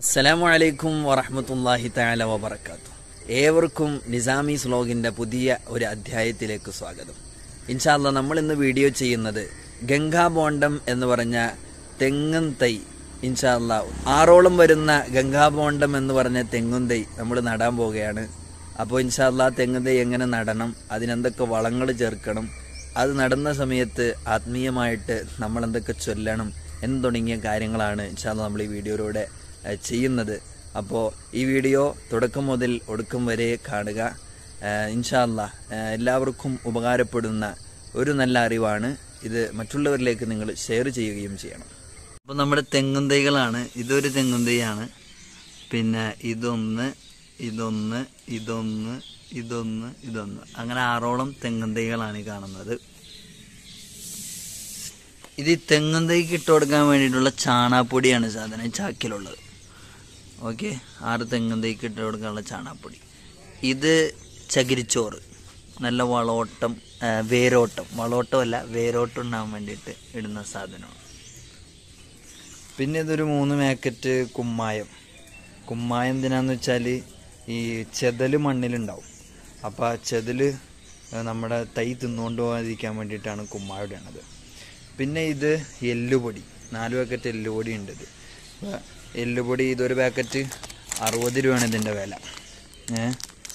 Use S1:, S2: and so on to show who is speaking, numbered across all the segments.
S1: അസ്സലാമു അലൈക്കും വറഹമത്തല്ലാഹി തആല വബറകാത്തു ഏവർക്കും നിസാമി സ്ലോഗിന്റെ പുതിയ ഒരു അധ്യായത്തിലേക്ക് സ്വാഗതം ഇൻഷാല്ല നമ്മൾ ഇന്ന് വീഡിയോ ചെയ്യുന്നത് ഗംഗാ ബോണ്ടം എന്ന് പറഞ്ഞ തെങ്ങും തൈ ഇൻഷാല്ല ആറോളം വരുന്ന ഗംഗാ ബോണ്ടം എന്ന് പറഞ്ഞ തെങ്ങും തൈ നമ്മൾ നടാൻ പോവുകയാണ് അപ്പോൾ ഇൻഷാല്ല തെങ്ങും തൈ എങ്ങനെ നടണം അതിനെന്തൊക്കെ വളങ്ങൾ ചേർക്കണം അത് നടുന്ന സമയത്ത് ആത്മീയമായിട്ട് നമ്മൾ എന്തൊക്കെ ചൊല്ലണം എന്ന് തുടങ്ങിയ കാര്യങ്ങളാണ് ഇൻഷാല്ല നമ്മൾ ഈ വീഡിയോയിലൂടെ ഏഹ്, ചെയ്യുന്നത് അപ്പോൾ ഈ വീഡിയോ തുടക്കം മുതൽ ഒടുക്കം വരെ കാണുക ഏഹ്, ഇൻഷാല്ല ഏഹ്, എല്ലാവർക്കും ഉപകാരപ്പെടുന്ന ഒരു നല്ല അറിവാണ് ഇത് മറ്റുള്ളവരിലേക്ക് നിങ്ങൾ ഷെയർ ചെയ്യുകയും ചെയ്യണം അപ്പോൾ നമ്മുടെ തെങ്ങും തൈകളാണ് ഇതൊരു തെങ്ങും തൈയാണ് പിന്നെ ഇതൊന്ന് ഇതൊന്ന് ഇതൊന്ന് ഇതൊന്ന് ഇതൊന്ന് അങ്ങനെ ആറോളം തെങ്ങും തൈകളാണ് ഈ കാണുന്നത് ഇത് ഈ തെങ്ങും തൈക്ക് ഇട്ട് കൊടുക്കാൻ വേണ്ടിയിട്ടുള്ള ചാണാപ്പൊടിയാണ് സാധനം ഈ ചാക്കിലുള്ളത് ഓക്കെ ആറ് തെങ്ങും തൈക്ക് ഇട്ട് കൊടുക്കാനുള്ള ചാണാപ്പൊടി ഇത് ചകിരിച്ചോറ് നല്ല വളോട്ടം ആ, വേരോട്ടം വളോട്ടമല്ല വേരോട്ടം ഉണ്ടാകാൻ വേണ്ടിയിട്ട് ഇടുന്ന സാധനമാണ് പിന്നെ ഇതൊരു മൂന്ന് പാക്കറ്റ് കുമ്മായം കുമ്മായം എന്തിനാന്ന് വെച്ചാൽ ഈ ചെതല് മണ്ണിലുണ്ടാവും അപ്പോൾ ആ ചെതല് നമ്മുടെ തൈ തിന്നുകൊണ്ട് പോകാതിരിക്കാൻ വേണ്ടിയിട്ടാണ് കുമ്മായം ഇടണത് പിന്നെ ഇത് എല്ലുപൊടി നാല് പാക്കറ്റ് എല്ലുപൊടി ഉണ്ട് ഇത് അപ്പോൾ എല്ലുപൊടി ഇതൊരു പാക്കറ്റ് അറുപത് രൂപയാണ് ഇതിൻ്റെ വില ഏ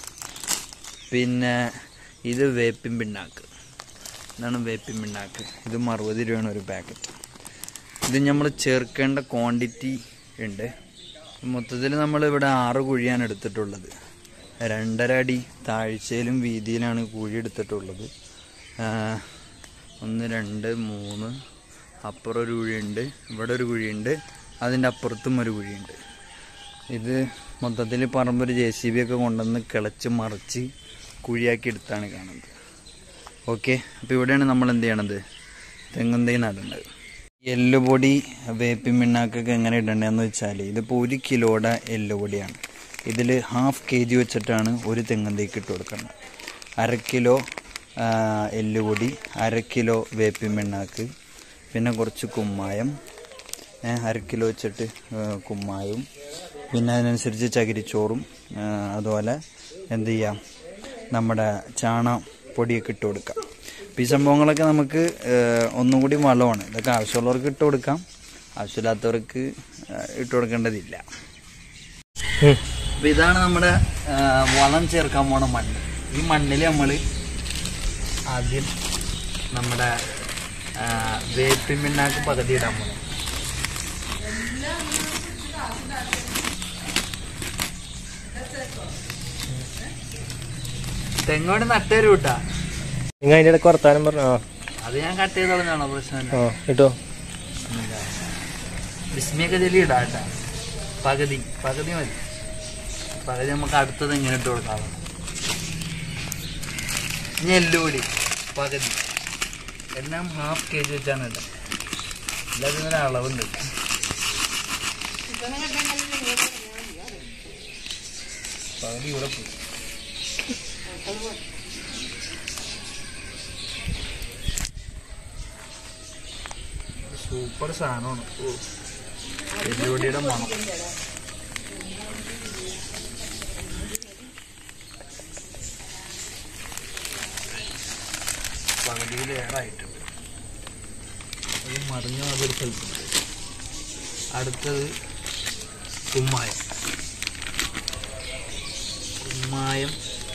S1: പിന്നെ ഇത് വേപ്പിൻ പിണ്ണാക്ക് ഇതാണ് വേപ്പിൻ പിണ്ണാക്ക് ഇതും അറുപത് രൂപയാണ് ഒരു പാക്കറ്റ് ഇത് നമ്മൾ ചേർക്കേണ്ട ക്വാണ്ടിറ്റി ഉണ്ട് മൊത്തത്തിൽ നമ്മൾ ഇവിടെ ആറ് കുഴിയാണ് എടുത്തിട്ടുള്ളത് രണ്ടര അടി താഴ്ചയിലും വീതിയിലാണ് കുഴി എടുത്തിട്ടുള്ളത് ആ, ഒന്ന് രണ്ട് മൂന്ന് അപ്പുറം ഒരു കുഴിയുണ്ട് ഇവിടെ ഒരു കുഴിയുണ്ട് അതിൻ്റെ അപ്പുറത്തും ഒരു കുഴിയുണ്ട് ഇത് മൊത്തത്തിൽ പറമ്പൊരു ജെ സി ബി ഒക്കെ കൊണ്ടുവന്ന് കിളച്ച് മറിച്ച് കുഴിയാക്കി എടുത്താണ് കാണുന്നത് ഓക്കെ അപ്പോൾ ഇവിടെയാണ് നമ്മൾ എന്ത് ചെയ്യണത് തെങ്ങും തൈ നടേണ്ടത് എല്ലുപൊടി വേപ്പിൻ പിണ്ണാക്കൊക്കെ എങ്ങനെ ഇടേണ്ടതെന്ന് വെച്ചാൽ ഇതിപ്പോൾ ഒരു കിലോയുടെ എല്ലുപൊടിയാണ് ഇതിൽ ഹാഫ് കെ ജി വെച്ചിട്ടാണ് ഒരു തെങ്ങും തൈക്ക് ഇട്ട് കൊടുക്കുന്നത് അര കിലോ ആ, എല്ലുപൊടി അര കിലോ വേപ്പിൻ പിണ്ണാക്ക് പിന്നെ കുറച്ച് കുമ്മായം ഏ, അര കിലോ വെച്ചിട്ട് ആ, കുമ്മായവും പിന്നെ അതിനനുസരിച്ച് ചകിരിച്ചോറും ആ, അതുപോലെ എന്ത് ചെയ്യാം നമ്മുടെ ചാണ പൊടിയൊക്കെ ഇട്ട് കൊടുക്കാം അപ്പോൾ ഈ സംഭവങ്ങളൊക്കെ നമുക്ക് ഏഹ്, ഒന്നും കൂടി വളമാണ് ഇതൊക്കെ ആവശ്യമുള്ളവർക്ക് ഇട്ട് കൊടുക്കാം ആവശ്യമില്ലാത്തവർക്ക് ഏഹ്, ഇട്ട് കൊടുക്കേണ്ടതില്ല അപ്പോൾ ഇതാണ് നമ്മുടെ ഏഹ്, വളം ചേർക്കാൻ പോണ മണ്ണ് ഈ മണ്ണിൽ നമ്മൾ ആദ്യം നമ്മുടെ ഏഹ്, വേപ്പിൻ പിണ്ണാക്ക് പകുതി ഇടാൻ പോകണം തെങ്ങോട് നട്ടൊരു കൂട്ടാ
S2: നിങ്ങൾ അതിന്റെ ഇടയ്ക്ക് വർത്താനം പറഞ്ഞു ആ
S1: അത് ഞാൻ കട്ട് ചെയ്ത് കളഞ്ഞാണോ പ്രശ്നമില്ല
S2: ആ കിട്ടോ
S1: ബിസ്മിയൊക്കെ ചെല്ലി ഇടാട്ടാ പകുതി പകുതി മതി പകുതി നമുക്ക് അടുത്തത് ഇങ്ങനെ ഇട്ട് കൊടുക്കാം ഇനി എല്ലുപൊടി പകുതി എല്ലാം ഹാഫ് കെ ജി വെച്ചാണ് ഇട്ടത് എല്ലാത്തിനും ഒരു അളവുണ്ട് പകുതി ഇവിടെ പോയി സൂപ്പർ സാധനമാണ് ഓ എല്ലുപൊടിയുടെ മണം പകുതിയിലേറായിട്ടുണ്ട് അത് മറിഞ്ഞ അതൊരു സ്ഥലത്തുണ്ട് അടുത്തത് കുമ്മായം കുമ്മായം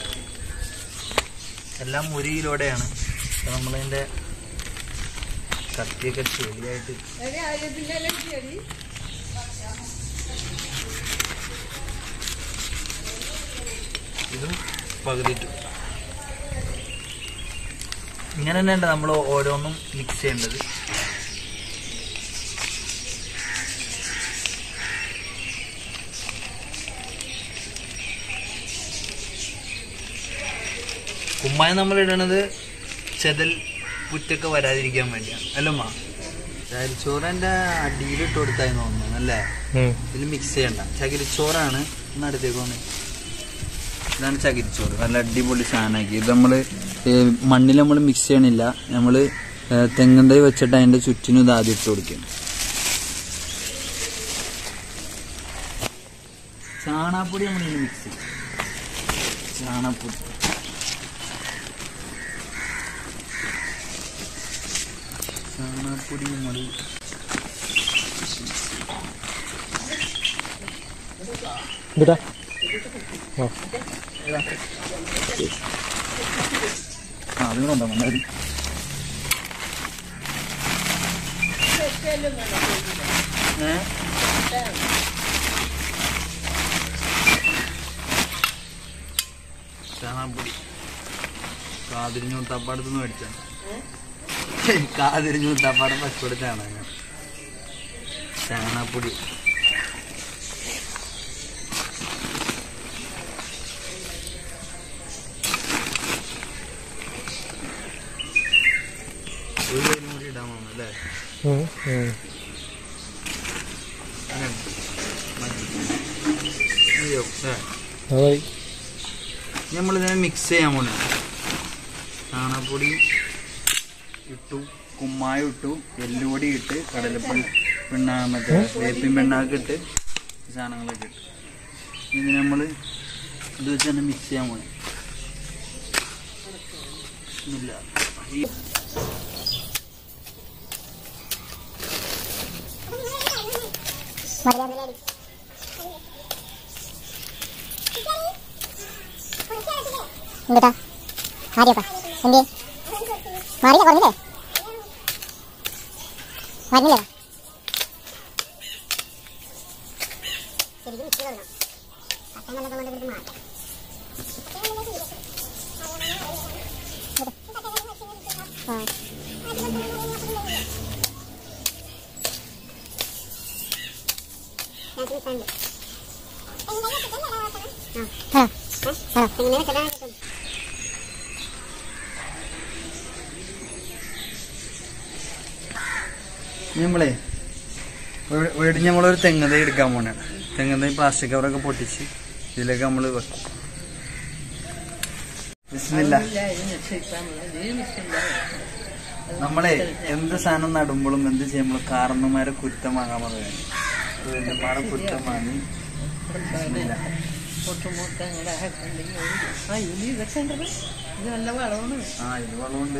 S1: എല്ലാം ഒരു കിലോടെയാണ് അപ്പോൾ നമ്മളതിൻ്റെ കത്തിയൊക്കെ ചെളിയായിട്ട് ഇതും പകുതി ഇട്ടു ഇങ്ങനെ തന്നെയുണ്ട് നമ്മൾ ഓരോന്നും മിക്സ് ചെയ്യേണ്ടത് കുമ്മായം നമ്മൾ ഇടണത് ചെതൽ പുറ്റൊക്കെ വരാതിരിക്കാൻ വേണ്ടിയാണ് അല്ലമ്മ ചരിച്ചോറ് എൻ്റെ അടിയിലിട്ട് കൊടുത്തായി തോന്നുന്നു അല്ലേ ഇതിൽ മിക്സ് ചെയ്യണ്ട ചകിരിച്ചോറാണ് ഒന്ന് അടുത്തേക്ക് വന്നേ ഇതാണ് ചകിരിച്ചോറ് നല്ല അടിപൊളി സാധനമാക്കി ഇത് നമ്മൾ മണ്ണിൽ നമ്മൾ മിക്സ് ചെയ്യണില്ല നമ്മൾ തെങ്ങൻ തൈ വെച്ചിട്ട് അതിൻ്റെ ചുറ്റിനും ഇത് ആദ്യം ഇട്ട് കൊടുക്കണം ചാണാപ്പൊടി നമ്മൾ ഇതിൽ മിക്സ് ചെയ്യും ചാണാപ്പൊടി ചാണാപ്പൊടി നമ്മൾ
S2: ഇതാ ആ
S1: ആ അത് കൊണ്ടോ മതി ഏ ചാണാപ്പൊടി കാതിരിഞ്ഞു തപ്പാടത്തുനിന്ന് മേടിച്ചാണ് കാതിരിഞ്ഞു തപ്പാടം പച്ചപ്പെടുത്താണ് ചാണാപ്പൊടി ഒരു കയ്യിലും കൂടി ഇടാൻ തോന്നുന്നു അല്ലേ
S2: ഉം, ഉം.
S1: അങ്ങനെ. അയ്യോ ഏ
S2: അത് മതി.
S1: നമ്മളിതിനെ മിക്സ് ചെയ്യാൻ പോണേ ചാണകപ്പൊടി ഇട്ടു കുമ്മായം ഇട്ടു എല്ലുപൊടി ഇട്ട് കടലപ്പണി പിണ്ണാ മറ്റേ വേപ്പിൻ പിണ്ണാക്ക് ഇട്ട് ഈ സാധനങ്ങളൊക്കെ ഇട്ട് ഇത് നമ്മൾ ഇത് വെച്ച് തന്നെ മിക്സ് ചെയ്യാൻ പോണേ ഇല്ല ഈ
S3: എന്താ മാറിയപ്പാ എന്തേ മാറിയില്ല കുറഞ്ഞില്ലേ വരുന്നില്ലേ ശരിക്കും മിക്സ് തുടങ്ങാം അപ്പം നല്ല കൊണ്ട് ഇത് മാറ്റാം ആ ആ ആ ഇങ്ങനെ വെച്ചാൽ
S1: നമ്മളെ വീട് നമ്മളൊരു തെങ്ങ് എടുക്കാൻ പോണേ തെങ്ങ് പ്ലാസ്റ്റിക് കവറൊക്കെ പൊട്ടിച്ച് ഇതിലേക്ക് നമ്മൾ വെക്കും ബിസ്മില്ല നമ്മളെ എന്ത് സാധനം നടുമ്പോഴും എന്ത് ചെയ്യുമ്പോഴും കാരണന്മാരെ കുറ്റം വാങ്ങാൻ പറയുന്നത് പാടെ കുറ്റം വാങ്ങി ബിസ്മില്ല.
S4: ഇത് നല്ല വളമാണ്
S1: ആ ഇത് വളമുണ്ട്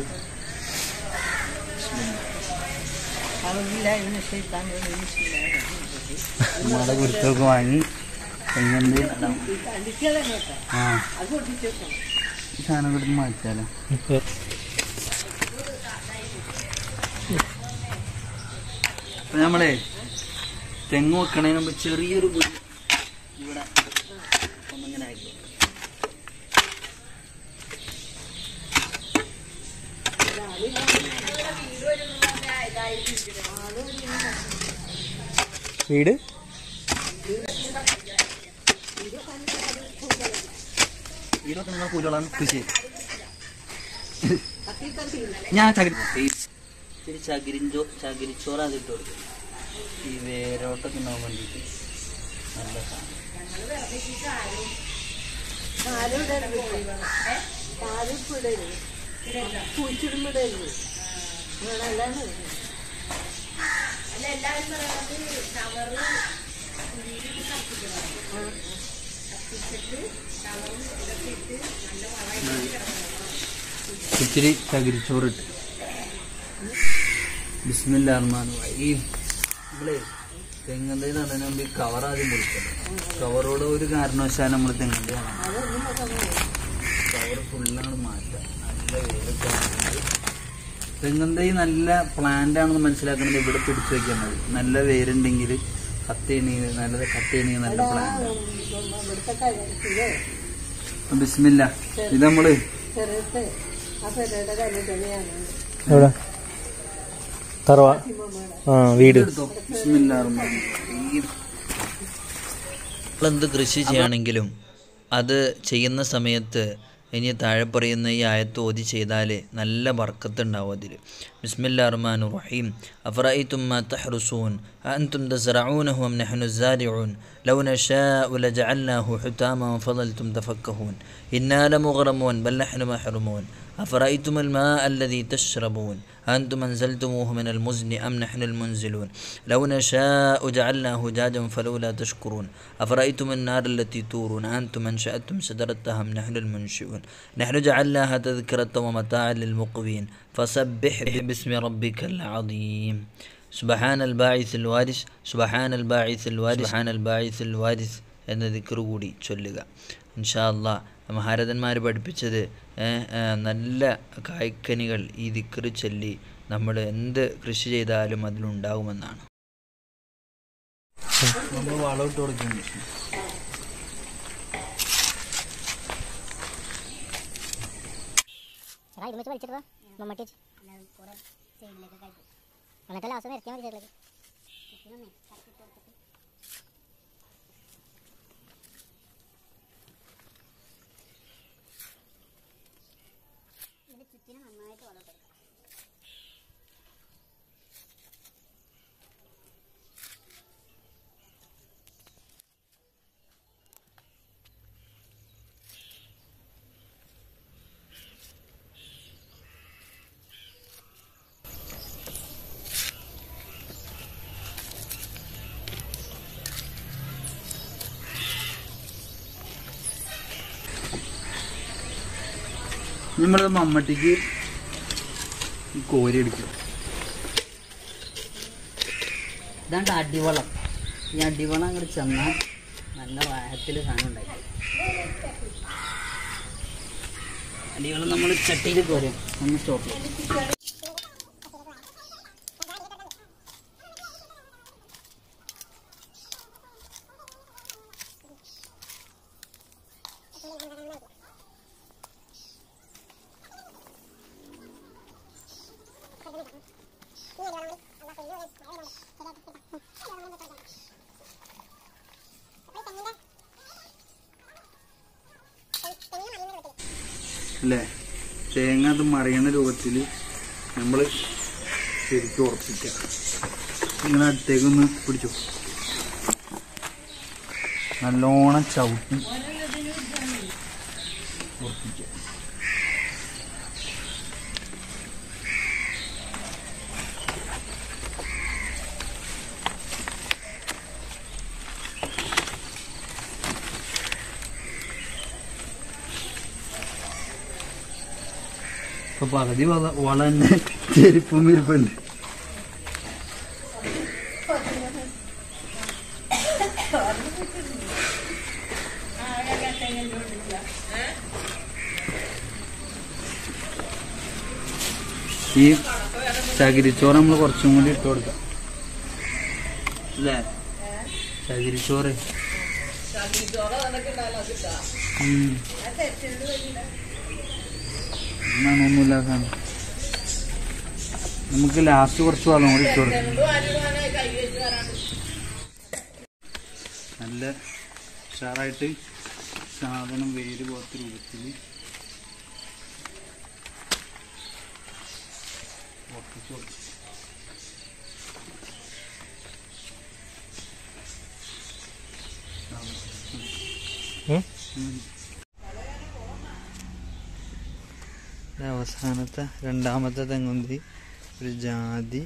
S4: അളവില്ല ഇതിന് ശൈത്താൻ
S1: നമ്മുടെ കുരുത്തൊക്കെ വാങ്ങി തെങ്ങുണ്ട് ആ ഈ സാധനം കൊടുത്ത് മാറ്റാലോ അപ്പൊ നമ്മളെ തെങ്ങ് വെക്കണതിന് മുമ്പ് ചെറിയൊരു കുഴി ഇവിടെ ഒന്നിങ്ങനെ ആക്കി
S2: വീട്
S1: ഇരുപത്തി നിങ്ങൾ കൂലികളാണ് കൃഷി ഞാൻ ചകിരി ഇത്തിരി ചകിരിഞ്ചോ ചകിരിച്ചോറ് അത് ഇട്ട് കൊടുക്കും ഈ വേരോട്ടം തിന്നാൻ വേണ്ടിയിട്ട് നല്ല സാധനം
S4: കുഴിച്ചിടുമ്പോഴേക്കും നിങ്ങളെല്ലാം
S1: ഇത്തിരി ചകിരിച്ചോറ് ഇട്ട് ബിസ്മില്ലാർമാൻ ഈ ഇവിടെ തെങ്ങന്തൈ നടന്നു മുമ്പ് ഈ കവർ ആദ്യം പൊളിക്കണം കവറോട് ഒരു കാരണവശാലും നമ്മൾ തെങ്ങന്തൈ കവർ ഫുള്ളാണ് മാറ്റാം നല്ല വേരൊക്കെ വന്നിട്ട് തെങ്ങന്തൈ നല്ല പ്ലാന്റ് ആണെന്ന് മനസ്സിലാക്കണമെങ്കിൽ ഇവിടെ പിടിച്ചു വെക്കാൻ മതി നല്ല വേരുണ്ടെങ്കിൽ കത്ത് ചെയ്യണമെങ്കിൽ നല്ലത് കത്ത് ചെയ്യണമെങ്കിൽ നല്ല പ്ലാന്റ്
S4: ഇവിടുത്തെ കഴിച്ചില്ലേ
S1: ബിസ്മില്ല ഇത് നമ്മള്
S4: ചെറുത്ത് ആ പെരയുടെ കല്ല് തന്നെയാണ്
S2: എവിടെ തറവ ആ വീട്
S1: എടുത്തോ ബിസ്മില്ലാ എന്ത് കൃഷി ചെയ്യുകയാണെങ്കിലും അത് ചെയ്യുന്ന സമയത്ത് ഇനി താഴെ പറയുന്ന ഈ ആയത്ത് ഓതി ചെയ്താൽ നല്ല ബർക്കത്ത് ഉണ്ടാവും അതിൽ ബിസ്മില്ലാ റഹ്മാൻ റഹീം അഫറൈത്തുമ്മ തഹ്റുസൂൻ أأنتم تزرعونه أم نحن الزارعون لو نشاء لجعلناه حتاما فظلتم تفكهون إنا لمغرمون بل نحن محرومون أفرأيتم الماء الذي تشربون أنتم أنزلتموه من المزن أم نحن المنزلون لو نشاء جعلناه جاجا فلولا تشكرون أفرأيتم النار التي تورون أنتم أنشأتم شجرتها أم نحن المنشئون نحن جعلناها تذكرة ومتاعا للمقوين فسبح باسم ربك العظيم سبحان الباعث الوارث سبحان الباعث الوارث سبحان الباعث الوارث എന്ന ദിക്കറ് കൂടി ചൊല്ലുക ഇൻഷാ അല്ലാ മഹാരഥന്മാർ പഠിപ്പിച്ചത് ഏ, ഏ, നല്ല കായ്ക്കനികൾ ഈ ദിക്കറ് ചൊല്ലി നമ്മൾ എന്ത് കൃഷി ചെയ്താലും അതിലുണ്ടാകുമെന്നാണ് നമ്മൾ വളമിട്ട് കൊടുക്കുന്നുണ്ട്
S3: ചേട്ടാ ഇത് വെച്ച് വലിച്ചിട്ടോ മമ്മട്ടി വെച്ച് എന്നിട്ടല്ല അവസ്ഥ നിരത്തിയാൽ മതി സൈഡിലേക്ക്
S1: നമ്മളത് മമ്മട്ടിക്ക് കോരി എടുക്കും
S5: ഇതാണ്ട് അടിവളം ഈ അടിവളം അങ്ങോട്ട് ചെന്നാൽ നല്ല വാഹത്തിൽ സാധനം ഉണ്ടായി അടിവളം നമ്മൾ ചട്ടിയിൽ കോരും ഒന്ന് സ്റ്റോപ്പ് ചെയ്യും
S1: അല്ലേ തേങ്ങ അത് മറിയണ രൂപത്തിൽ നമ്മൾ ശരിക്കും ഉറപ്പിക്കുക ഇങ്ങനെ അടുത്തേക്കൊന്ന് പിടിച്ചു നല്ലോണം ചവിട്ടി ഉറപ്പിക്കുക ഇപ്പൊ പകുതി വള വള തന്നെ ചെരുപ്പും ഇരിപ്പുണ്ട് ഈ ചകിരിച്ചോറ് നമ്മൾ കുറച്ചും കൂടി ഇട്ട് കൊടുക്കാം അല്ലേ ചകിരിച്ചോറ് ഉം. എന്നാണ് ഒന്നുമില്ല സാധനം നമുക്ക് ലാസ്റ്റ് കുറച്ച് വെള്ളം കൂടി ഇട്ട് കൊടുക്കാം നല്ല ഉഷാറായിട്ട് സാധനം വേര് പോലത്തെ രൂപത്തിൽ ഉറപ്പിച്ച് കൊടുക്കും
S2: ഉം?
S1: ഇത് അവസാനത്തെ രണ്ടാമത്തെ തെങ്ങുന്തി ഒരു ജാതി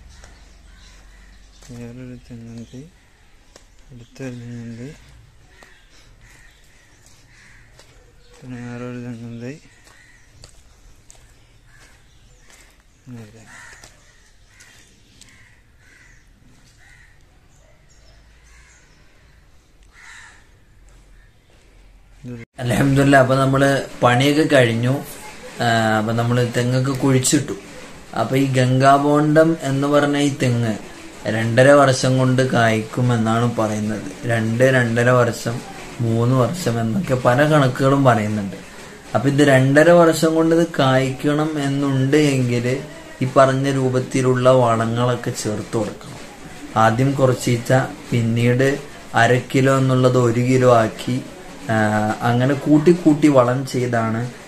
S1: വേറൊരു തെങ്ങുന്തി അടുത്തൊരു തെങ്ങുന്തി പിന്നെ വേറൊരു തെങ്ങുന്തി പിന്നെ ഒരു തെങ്ങുന്തി. അലഹമില്ല അപ്പൊ നമ്മള് പണിയൊക്കെ കഴിഞ്ഞു ആ, അപ്പൊ നമ്മള് തെങ്ങൊക്കെ കുഴിച്ചിട്ടു അപ്പൊ ഈ ഗംഗാബോണ്ടം എന്ന് പറഞ്ഞ ഈ തെങ്ങ് രണ്ടര വർഷം കൊണ്ട് കായ്ക്കുമെന്നാണ് പറയുന്നത് രണ്ട് രണ്ടര വർഷം മൂന്ന് വർഷം എന്നൊക്കെ പല കണക്കുകളും പറയുന്നുണ്ട് അപ്പൊ ഇത് രണ്ടര വർഷം കൊണ്ട് ഇത് കായ്ക്കണം എന്നുണ്ട് എങ്കിൽ ഈ പറഞ്ഞ രൂപത്തിലുള്ള വളങ്ങളൊക്കെ ചേർത്ത് കൊടുക്കണം ആദ്യം കുറച്ചീച്ച പിന്നീട് അര കിലോ എന്നുള്ളത് ഒരു കിലോ ആക്കി ആ, അങ്ങനെ കൂട്ടി കൂട്ടി വളം ചെയ്താണ്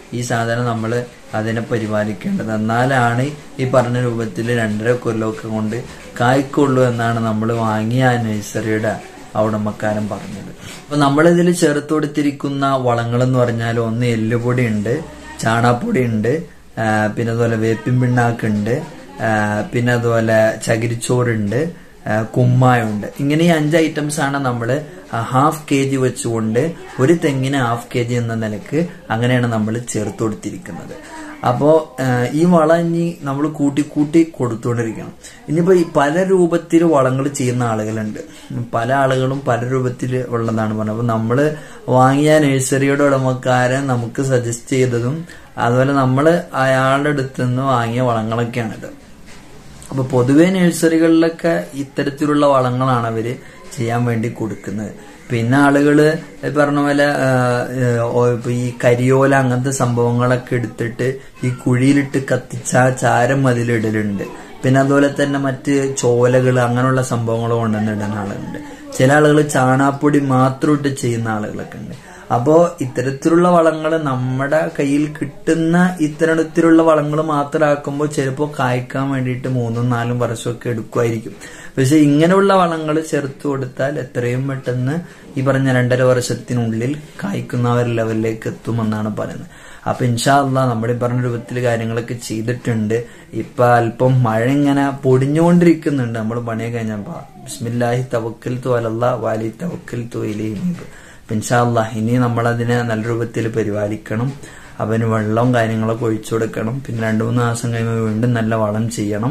S1: ഈ സാധനം നമ്മൾ അതിനെ പരിപാലിക്കേണ്ടത് എന്നാലാണ് ഈ പറഞ്ഞ രൂപത്തിൽ രണ്ടര കൊല്ലമൊക്കെ കൊണ്ട് കായ്ക്കുള്ളൂ എന്നാണ് നമ്മൾ വാങ്ങിയ ആ നഴ്സറിയുടെ ആ ഉടമക്കാരൻ പറഞ്ഞത് അപ്പൊ നമ്മളിതിൽ ചേർത്ത് കൊടുത്തിരിക്കുന്ന വളങ്ങൾ എന്ന് പറഞ്ഞാൽ ഒന്ന് എല്ലുപൊടി ഉണ്ട് ചാണാപ്പൊടി ഉണ്ട് ആ, പിന്നെ അതുപോലെ വേപ്പിൻ പിണ്ണാക്കുണ്ട് ആ, പിന്നെ അതുപോലെ ചകിരിച്ചോറുണ്ട് ആ, കുമ്മായുണ്ട് ഇങ്ങനെ ഈ അഞ്ച് ഐറ്റംസ് ആണ് നമ്മൾ ഹാഫ് കെ ജി വെച്ചുകൊണ്ട് ഒരു തെങ്ങിന് ഹാഫ് കെ ജി എന്ന നിലക്ക് അങ്ങനെയാണ് നമ്മൾ ചേർത്ത് കൊടുത്തിരിക്കുന്നത് അപ്പോ ആ, ഈ വളം ഇനി നമ്മൾ കൂട്ടി കൂട്ടി കൊടുത്തുകൊണ്ടിരിക്കണം ഇനിയിപ്പോ ഈ പല രൂപത്തിൽ വളങ്ങൾ ചെയ്യുന്ന ആളുകളുണ്ട് പല ആളുകളും പല രൂപത്തിൽ ഉള്ളതാണ് പറഞ്ഞത് അപ്പൊ നമ്മള് വാങ്ങിയ നഴ്സറിയുടെ ഉടമക്കാരൻ നമുക്ക് സജസ്റ്റ് ചെയ്തതും അതുപോലെ നമ്മൾ അയാളുടെ അടുത്ത് നിന്ന് വാങ്ങിയ വളങ്ങളൊക്കെയാണിത് അപ്പൊ പൊതുവെ നഴ്സറികളിലൊക്കെ ഇത്തരത്തിലുള്ള വളങ്ങളാണ് അവര് ചെയ്യാൻ വേണ്ടി കൊടുക്കുന്നത് പിന്നെ ആളുകള് ഈ പറഞ്ഞ പോലെ ആ, ഓ, ഇപ്പൊ ഈ കരിയോല അങ്ങനത്തെ സംഭവങ്ങളൊക്കെ എടുത്തിട്ട് ഈ കുഴിയിലിട്ട് കത്തിച്ച ആ ചാരം അതിലിടലുണ്ട് പിന്നെ അതുപോലെ തന്നെ മറ്റ് ചോലകൾ അങ്ങനെയുള്ള സംഭവങ്ങൾ കൊണ്ടുവന്നിടുന്ന ആളുകളുണ്ട് ചില ആളുകൾ ചാണാപ്പൊടി മാത്രം ഇട്ട് ചെയ്യുന്ന ആളുകളൊക്കെ ഉണ്ട് അപ്പോ ഇത്തരത്തിലുള്ള വളങ്ങൾ നമ്മുടെ കയ്യിൽ കിട്ടുന്ന ഇത്തരത്തിലുള്ള വളങ്ങൾ മാത്രമാക്കുമ്പോൾ ചിലപ്പോൾ കായ്ക്കാൻ വേണ്ടിയിട്ട് മൂന്നും നാലും വർഷമൊക്കെ എടുക്കുമായിരിക്കും പക്ഷെ ഇങ്ങനെയുള്ള വളങ്ങൾ ചേർത്ത് കൊടുത്താൽ എത്രയും പെട്ടെന്ന് ഈ പറഞ്ഞ രണ്ടര വർഷത്തിനുള്ളിൽ കായ്ക്കുന്ന ആ ഒരു ലെവലിലേക്ക് എത്തുമെന്നാണ് പറയുന്നത് അപ്പൊ ഇൻഷാ അള്ളാ നമ്മുടെ ഈ പറഞ്ഞ രൂപത്തിൽ കാര്യങ്ങളൊക്കെ ചെയ്തിട്ടുണ്ട് ഇപ്പൊ അല്പം മഴ ഇങ്ങനെ പൊടിഞ്ഞുകൊണ്ടിരിക്കുന്നുണ്ട് നമ്മൾ പണിയൊക്കെ കഴിഞ്ഞപ്പോ ബിസ്മില്ലാഹി തവക്കൽ തു അലല്ല വാലി തവക്കൽ തു ഇലൈഹി ഇൻഷാല്ല ഇനി നമ്മളതിനെ നല്ല രൂപത്തിൽ പരിപാലിക്കണം അവന് വെള്ളവും കാര്യങ്ങളൊക്കെ ഒഴിച്ചു കൊടുക്കണം പിന്നെ രണ്ടു മൂന്ന് മാസം കഴിയുമ്പോൾ വീണ്ടും നല്ല വളം ചെയ്യണം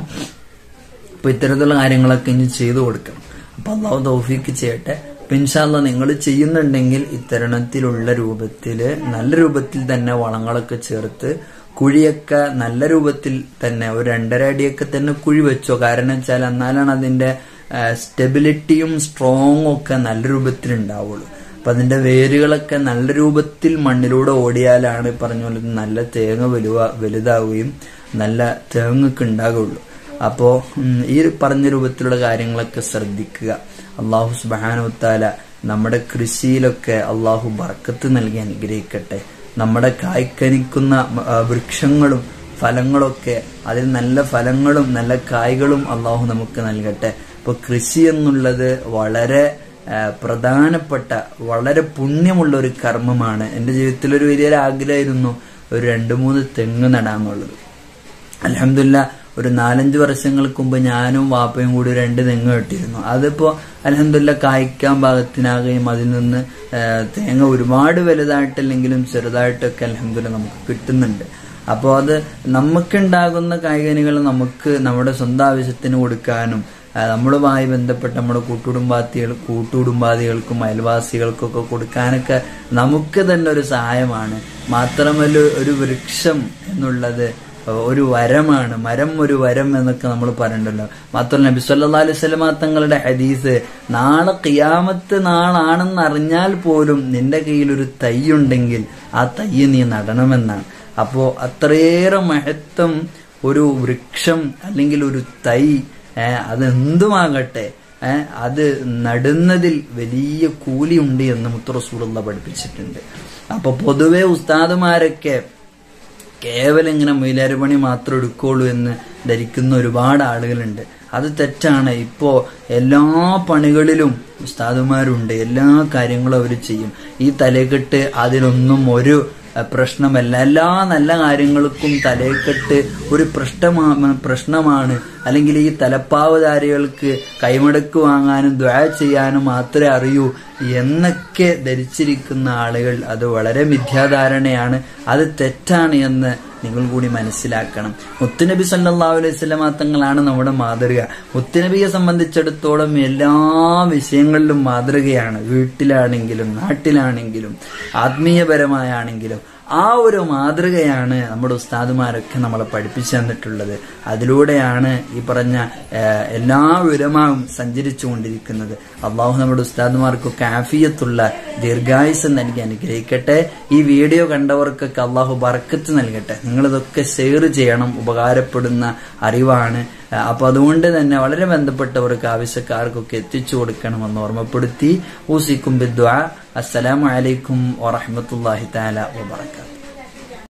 S1: അപ്പൊ ഇത്തരത്തിലുള്ള കാര്യങ്ങളൊക്കെ ഇനി ചെയ്തു കൊടുക്കണം അപ്പൊ അള്ളാഹു തൗഫീക്ക് ചെയ്യട്ടെ അപ്പൊ ഇൻഷാല്ല നിങ്ങൾ ചെയ്യുന്നുണ്ടെങ്കിൽ ഇത്തരണത്തിലുള്ള രൂപത്തില് നല്ല രൂപത്തിൽ തന്നെ വളങ്ങളൊക്കെ ചേർത്ത് കുഴിയൊക്കെ നല്ല രൂപത്തിൽ തന്നെ ഒരു രണ്ടര അടിയൊക്കെ തന്നെ കുഴി വെച്ചോ കാരണം വെച്ചാൽ എന്നാലാണ് അതിന്റെ സ്റ്റെബിലിറ്റിയും സ്ട്രോങ്ങും ഒക്കെ നല്ല രൂപത്തിൽ ഉണ്ടാവുള്ളൂ അപ്പൊ അതിന്റെ വേരുകളൊക്കെ നല്ല രൂപത്തിൽ മണ്ണിലൂടെ ഓടിയാലാണ് ഈ പറഞ്ഞ പോലെ നല്ല തേങ്ങ വലുവ വലുതാവുകയും നല്ല തേങ്ങൊക്കെ ഉണ്ടാകുള്ളൂ അപ്പോ ഉം, ഈ പറഞ്ഞ രൂപത്തിലുള്ള കാര്യങ്ങളൊക്കെ ശ്രദ്ധിക്കുക അള്ളാഹു സുബാനുത്താല നമ്മുടെ കൃഷിയിലൊക്കെ അള്ളാഹു ബർക്കത്ത് നൽകി അനുഗ്രഹിക്കട്ടെ നമ്മുടെ കായ്ക്കനിക്കുന്ന ആ, വൃക്ഷങ്ങളും ഫലങ്ങളൊക്കെ അതിൽ നല്ല ഫലങ്ങളും നല്ല കായ്കളും അള്ളാഹു നമുക്ക് നൽകട്ടെ അപ്പൊ കൃഷി എന്നുള്ളത് വളരെ ആ, പ്രധാനപ്പെട്ട വളരെ പുണ്യമുള്ള ഒരു കർമ്മമാണ് എൻ്റെ ജീവിതത്തിൽ ഒരു വലിയൊരു ആഗ്രഹമായിരുന്നു ഒരു രണ്ട് മൂന്ന് തെങ്ങ് നടാന്നുള്ളത് അലഹമില്ല ഒരു നാലഞ്ച് വർഷങ്ങൾക്ക് മുമ്പ് ഞാനും വാപ്പയും കൂടി രണ്ട് തെങ്ങ് കെട്ടിയിരുന്നു അതിപ്പോ അലഹമില്ല കായ്ക്കാൻ പാകത്തിനാകുകയും അതിൽ നിന്ന് ആ, തേങ്ങ ഒരുപാട് വലുതായിട്ടില്ലെങ്കിലും ചെറുതായിട്ടൊക്കെ അലഹമില്ല നമുക്ക് കിട്ടുന്നുണ്ട് അപ്പോൾ അത് നമുക്കുണ്ടാകുന്ന കായ്കനികൾ നമുക്ക് നമ്മുടെ സ്വന്തം ആവശ്യത്തിന് കൊടുക്കാനും ആ, നമ്മളുമായി ബന്ധപ്പെട്ട നമ്മുടെ കൂട്ടുകുടുംബാത്തികൾ കൂട്ടുകുടുംബാദികൾക്കും അയൽവാസികൾക്കൊക്കെ കൊടുക്കാനൊക്കെ നമുക്ക് തന്നെ ഒരു സഹായമാണ് മാത്രമല്ല ഒരു വൃക്ഷം എന്നുള്ളത് ഒരു വരമാണ് മരം ഒരു വരം എന്നൊക്കെ നമ്മൾ പറയണ്ടല്ലോ മാത്രമല്ല നബി സല്ലല്ലാഹു അലൈഹി വസല്ലമ തങ്ങളുടെ ഹദീസ് നാളെ ഖിയാമത്ത് നാളാണെന്ന് അറിഞ്ഞാൽ പോലും നിന്റെ കയ്യിൽ ഒരു തൈ ഉണ്ടെങ്കിൽ ആ തൈ നീ നടണമെന്നാണ് അപ്പോ അത്രയേറെ മഹത്വം ഒരു വൃക്ഷം അല്ലെങ്കിൽ ഒരു തൈ ഏഹ് അതെന്തുമാകട്ടെ ഏഹ് അത് നടുന്നതിൽ വലിയ കൂലിയുണ്ട് എന്ന് മുത്തറസൂലുള്ള പഠിപ്പിച്ചിട്ടുണ്ട് അപ്പൊ പൊതുവെ ഉസ്താദുമാരൊക്കെ കേവലം ഇങ്ങനെ മൊയിലാര് പണി മാത്രം എടുക്കുള്ളൂ എന്ന് ധരിക്കുന്ന ഒരുപാട് ആളുകളുണ്ട് അത് തെറ്റാണ് ഇപ്പോ എല്ലാ പണികളിലും ഉസ്താദുമാരുണ്ട് എല്ലാ കാര്യങ്ങളും അവർ ചെയ്യും ഈ തലക്കെട്ട് അതിലൊന്നും ഒരു അഹ്, പ്രശ്നമല്ല എല്ലാ നല്ല കാര്യങ്ങൾക്കും തലക്കെട്ട് ഒരു പ്രശ്നമാ പ്രശ്നമാണ് അല്ലെങ്കിൽ ഈ തലപ്പാവുധാരികൾക്ക് കൈമടക്ക് വാങ്ങാനും ദ്വാ ചെയ്യാനും മാത്രമേ അറിയൂ എന്നൊക്കെ ധരിച്ചിരിക്കുന്ന ആളുകൾ അത് വളരെ മിഥ്യാധാരണയാണ് അത് തെറ്റാണ് എന്ന് നിങ്ങൾ കൂടി മനസ്സിലാക്കണം മുത്തുനബി സല്ലല്ലാഹു അലൈഹി വസല്ലമ തങ്ങളാണ് നമ്മുടെ മാതൃക മുത്തുനബിയെ സംബന്ധിച്ചിടത്തോളം എല്ലാ വിഷയങ്ങളിലും മാതൃകയാണ് വീട്ടിലാണെങ്കിലും നാട്ടിലാണെങ്കിലും ആത്മീയപരമായാണെങ്കിലും ആ ഒരു മാതൃകയാണ് നമ്മുടെ ഉസ്താദുമാരൊക്കെ നമ്മളെ പഠിപ്പിച്ചു തന്നിട്ടുള്ളത് അതിലൂടെയാണ് ഈ പറഞ്ഞ ഏഹ്, എല്ലാ വിരമാവും സഞ്ചരിച്ചു കൊണ്ടിരിക്കുന്നത് അള്ളാഹു നമ്മുടെ ഉസ്താദുമാർക്കൊക്കെ ആഫിയത്തുള്ള ദീർഘായുസ് നൽകി അനുഗ്രഹിക്കട്ടെ ഈ വീഡിയോ കണ്ടവർക്കൊക്കെ അള്ളാഹു ബർക്കത്ത് നൽകട്ടെ നിങ്ങളിതൊക്കെ ഷെയർ ചെയ്യണം ഉപകാരപ്പെടുന്ന അറിവാണ് ഏഹ്, അപ്പൊ അതുകൊണ്ട് തന്നെ വളരെ ബന്ധപ്പെട്ടവർക്ക് ആവശ്യക്കാർക്കൊക്കെ എത്തിച്ചു കൊടുക്കണമെന്ന് ഓർമ്മപ്പെടുത്തി ഊസിക്കും ബിദ്വാ അസ്സലാമു അലൈക്കും വറഹ്മത്തുള്ളാഹി തആല വബറകാതുഹു